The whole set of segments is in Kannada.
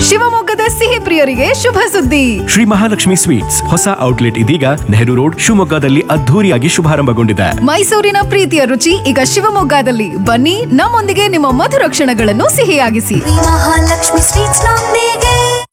ಶಿವಮೊಗ್ಗದ ಸಿಹಿ ಪ್ರಿಯರಿಗೆ ಶುಭ ಸುದ್ದಿ ಶ್ರೀ ಮಹಾಲಕ್ಷ್ಮಿ ಸ್ವೀಟ್ಸ್ ಹೊಸ ಔಟ್ಲೆಟ್ ಇದೀಗ ನೆಹರು ರೋಡ್ ಶಿವಮೊಗ್ಗದಲ್ಲಿ ಅದ್ಧೂರಿಯಾಗಿ ಶುಭಾರಂಭಗೊಂಡಿದೆ ಮೈಸೂರಿನ ಪ್ರೀತಿಯ ರುಚಿ ಈಗ ಶಿವಮೊಗ್ಗದಲ್ಲಿ ಬನ್ನಿ ನಮ್ಮೊಂದಿಗೆ ನಿಮ್ಮ ಮಧುರ ಕ್ಷಣಗಳನ್ನು ಸಿಹಿಯಾಗಿಸಿ ಮಹಾಲಕ್ಷ್ಮಿ ಸ್ವೀಟ್ಸ್ ನೊಂದಿಗೆ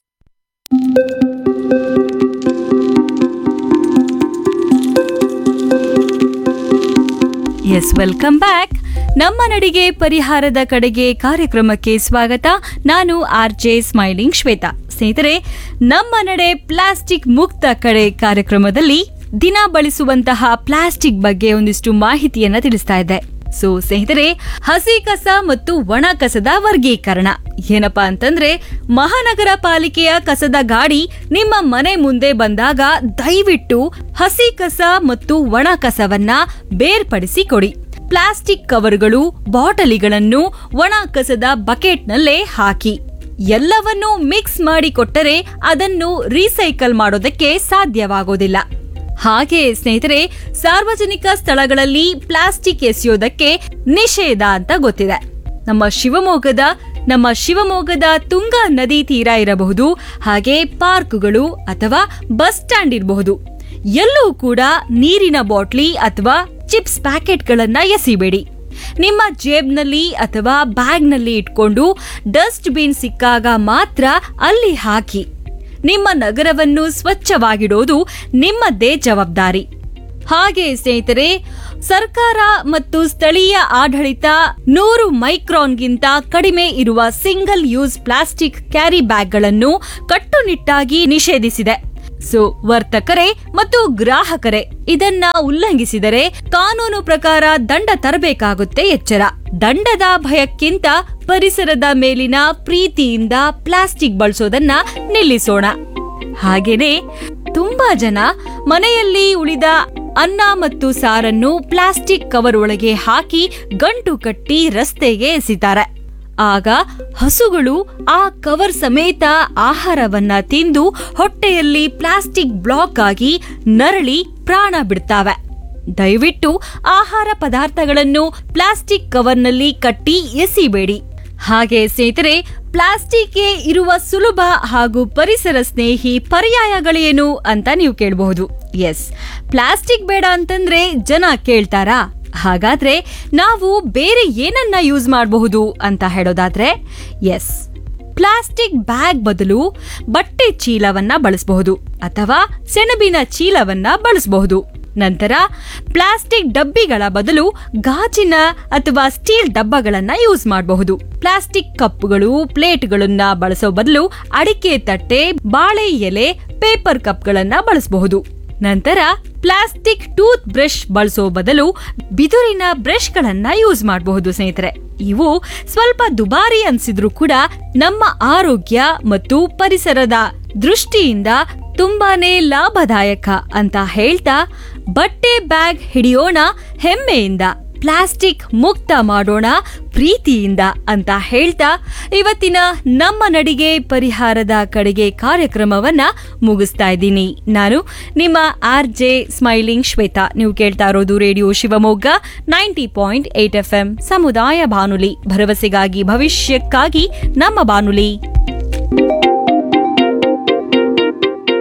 ಎಸ್ ವೆಲ್ಕಮ್ ಬ್ಯಾಕ್ ನಮ್ಮ ನಡಿಗೆ ಪರಿಹಾರದ ಕಡೆಗೆ ಕಾರ್ಯಕ್ರಮಕ್ಕೆ ಸ್ವಾಗತ ನಾನು ಆರ್ ಜೆ ಸ್ಮೈಲಿಂಗ್ ಶ್ವೇತಾ ಸ್ನೇಹಿತರೆ ನಮ್ಮ ನಡೆ ಪ್ಲಾಸ್ಟಿಕ್ ಮುಕ್ತ ಕಡೆ ಕಾರ್ಯಕ್ರಮದಲ್ಲಿ ದಿನ ಬಳಸುವಂತಹ ಪ್ಲಾಸ್ಟಿಕ್ ಬಗ್ಗೆ ಒಂದಿಷ್ಟು ಮಾಹಿತಿಯನ್ನ ತಿಳಿಸ್ತಾ ಇದ್ದೆ ಸೊ ಸ್ನೇಹಿತರೆ ಹಸಿ ಕಸ ಮತ್ತು ಒಣ ಕಸದ ವರ್ಗೀಕರಣ ಏನಪ್ಪಾ ಅಂತಂದ್ರೆ ಮಹಾನಗರ ಪಾಲಿಕೆಯ ಕಸದ ಗಾಡಿ ನಿಮ್ಮ ಮನೆ ಮುಂದೆ ಬಂದಾಗ ದಯವಿಟ್ಟು ಹಸಿ ಕಸ ಮತ್ತು ಒಣ ಕಸವನ್ನ ಬೇರ್ಪಡಿಸಿ ಕೊಡಿ ಪ್ಲಾಸ್ಟಿಕ್ ಕವರ್ಗಳು ಬಾಟಲಿಗಳನ್ನು ಒಣ ಕಸದ ಬಕೆಟ್ನಲ್ಲೇ ಹಾಕಿ ಎಲ್ಲವನ್ನೂ ಮಿಕ್ಸ್ ಮಾಡಿ ಕೊಟ್ಟರೆ ಅದನ್ನು ರೀಸೈಕಲ್ ಮಾಡೋದಕ್ಕೆ ಸಾಧ್ಯವಾಗೋದಿಲ್ಲ ಹಾಗೆ ಸ್ನೇಹಿತರೆ ಸಾರ್ವಜನಿಕ ಸ್ಥಳಗಳಲ್ಲಿ ಪ್ಲಾಸ್ಟಿಕ್ ಎಸೆಯೋದಕ್ಕೆ ನಿಷೇಧ ಅಂತ ಗೊತ್ತಿದೆ ನಮ್ಮ ಶಿವಮೊಗ್ಗದ ನಮ್ಮ ಶಿವಮೊಗ್ಗದ ತುಂಗಾ ನದಿ ತೀರ ಇರಬಹುದು ಹಾಗೆ ಪಾರ್ಕ್ಗಳು ಅಥವಾ ಬಸ್ ಸ್ಟ್ಯಾಂಡ್ ಇರಬಹುದು ಎಲ್ಲೂ ಕೂಡ ನೀರಿನ ಬಾಟ್ಲಿ ಅಥವಾ ಚಿಪ್ಸ್ ಪ್ಯಾಕೆಟ್ಗಳನ್ನ ಎಸಿಬೇಡಿ ನಿಮ್ಮ ಜೇಬ್ನಲ್ಲಿ ಅಥವಾ ಬ್ಯಾಗ್ನಲ್ಲಿ ಇಟ್ಕೊಂಡು ಡಸ್ಟ್ ಬಿನ್ ಸಿಕ್ಕಾಗ ಮಾತ್ರ ಅಲ್ಲಿ ಹಾಕಿ ನಿಮ್ಮ ನಗರವನ್ನು ಸ್ವಚ್ಛವಾಗಿಡೋದು ನಿಮ್ಮದ್ದೇ ಜವಾಬ್ದಾರಿ ಹಾಗೆ ಸ್ನೇಹಿತರೆ ಸರ್ಕಾರ ಮತ್ತು ಸ್ಥಳೀಯ ಆಡಳಿತ ನೂರು ಮೈಕ್ರಾನ್ಗಿಂತ ಕಡಿಮೆ ಇರುವ ಸಿಂಗಲ್ ಯೂಸ್ ಪ್ಲಾಸ್ಟಿಕ್ ಕ್ಯಾರಿ ಬ್ಯಾಗ್ಗಳನ್ನು ಕಟ್ಟುನಿಟ್ಟಾಗಿ ನಿಷೇಧಿಸಿದೆ ಸೊ ವರ್ತಕರೇ ಮತ್ತು ಗ್ರಾಹಕರೇ ಇದನ್ನ ಉಲ್ಲಂಘಿಸಿದರೆ ಕಾನೂನು ಪ್ರಕಾರ ದಂಡ ತರಬೇಕಾಗುತ್ತೆ ಎಚ್ಚರ ದಂಡದ ಭಯಕ್ಕಿಂತ ಪರಿಸರದ ಮೇಲಿನ ಪ್ರೀತಿಯಿಂದ ಪ್ಲಾಸ್ಟಿಕ್ ಬಳಸೋದನ್ನ ನಿಲ್ಲಿಸೋಣ ಹಾಗೇನೆ ತುಂಬಾ ಜನ ಮನೆಯಲ್ಲಿ ಉಳಿದ ಅನ್ನ ಮತ್ತು ಸಾರನ್ನು ಪ್ಲಾಸ್ಟಿಕ್ ಕವರ್ ಒಳಗೆ ಹಾಕಿ ಗಂಟು ಕಟ್ಟಿ ರಸ್ತೆಗೆ ಎಸಿತಾರೆ ಆಗ ಹಸುಗಳು ಆ ಕವರ್ ಸಮೇತ ಆಹಾರವನ್ನ ತಿಂದು ಹೊಟ್ಟೆಯಲ್ಲಿ ಪ್ಲಾಸ್ಟಿಕ್ ಬ್ಲಾಕ್ ಆಗಿ ನರಳಿ ಪ್ರಾಣ ಬಿಡ್ತಾವೆ ದಯವಿಟ್ಟು ಆಹಾರ ಪದಾರ್ಥಗಳನ್ನು ಪ್ಲಾಸ್ಟಿಕ್ ಕವರ್ನಲ್ಲಿ ಕಟ್ಟಿ ಎಸಿಬೇಡಿ ಹಾಗೆ ಸ್ನೇಹಿತರೆ ಪ್ಲಾಸ್ಟಿಕ್ಗೆ ಇರುವ ಸುಲಭ ಹಾಗೂ ಪರಿಸರ ಸ್ನೇಹಿ ಪರ್ಯಾಯಗಳೇನು ಅಂತ ನೀವು ಕೇಳಬಹುದು ಎಸ್ ಪ್ಲಾಸ್ಟಿಕ್ ಬೇಡ ಅಂತಂದ್ರೆ ಜನ ಕೇಳ್ತಾರಾ ಹಾಗಾದ್ರೆ ನಾವು ಬೇರೆ ಏನನ್ನ ಯೂಸ್ ಮಾಡಬಹುದು ಅಂತ ಹೇಳೋದಾದ್ರೆ ಎಸ್ ಪ್ಲಾಸ್ಟಿಕ್ ಬ್ಯಾಗ್ ಬದಲು ಬಟ್ಟೆ ಚೀಲವನ್ನ ಬಳಸಬಹುದು ಅಥವಾ ಸೆಣಬಿನ ಚೀಲವನ್ನ ಬಳಸಬಹುದು ನಂತರ ಪ್ಲಾಸ್ಟಿಕ್ ಡಬ್ಬಿಗಳ ಬದಲು ಗಾಜಿನ ಅಥವಾ ಸ್ಟೀಲ್ ಡಬ್ಬಗಳನ್ನ ಯೂಸ್ ಮಾಡಬಹುದು ಪ್ಲಾಸ್ಟಿಕ್ ಕಪ್ಗಳು ಪ್ಲೇಟ್ಗಳನ್ನ ಬಳಸೋ ಬದಲು ಅಡಿಕೆ ತಟ್ಟೆ ಬಾಳೆ ಎಲೆ ಪೇಪರ್ ಕಪ್ಗಳನ್ನ ಬಳಸಬಹುದು ನಂತರ ಪ್ಲಾಸ್ಟಿಕ್ ಟೂತ್ ಬ್ರಷ್ ಬಳಸೋ ಬದಲು ಬಿದುರಿನ ಬ್ರಷ್ಗಳನ್ನ ಯೂಸ್ ಮಾಡಬಹುದು ಸ್ನೇಹಿತರೆ ಇವು ಸ್ವಲ್ಪ ದುಬಾರಿ ಅನ್ಸಿದ್ರು ಕೂಡ ನಮ್ಮ ಆರೋಗ್ಯ ಮತ್ತು ಪರಿಸರದ ದೃಷ್ಟಿಯಿಂದ ತುಂಬಾನೇ ಲಾಭದಾಯಕ ಅಂತ ಹೇಳ್ತಾ ಬಟ್ಟೆ ಬ್ಯಾಗ್ ಹಿಡಿಯೋಣ ಹೆಮ್ಮೆಯಿಂದ ಪ್ಲಾಸ್ಟಿಕ್ ಮುಕ್ತ ಮಾಡೋಣ ಪ್ರೀತಿಯಿಂದ ಅಂತ ಹೇಳ್ತಾ ಇವತ್ತಿನ ನಮ್ಮ ನಡಿಗೆ ಪರಿಹಾರದ ಕಡೆಗೆ ಕಾರ್ಯಕ್ರಮವನ್ನ ಮುಗಿಸ್ತಾ ಇದ್ದೀನಿ ನಾನು ನಿಮ್ಮ ಆರ್ ಜೆ ಸ್ಮೈಲಿಂಗ್ ಶ್ವೇತಾ ನೀವು ಕೇಳ್ತಾ ಇರೋದು radio Shivamogga ninety point eight F M ಸಮುದಾಯ ಬಾನುಲಿ ಭರವಸೆಗಾಗಿ ಭವಿಷ್ಯಕ್ಕಾಗಿ ನಮ್ಮ ಬಾನುಲಿ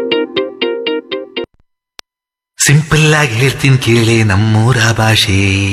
ಸಿಂಪಲ್ ಆಗಿ ಹೇಳ್ತೀನಿ ಕೇಳಿ ನಮ್ಮೂರ ಭಾಷೆ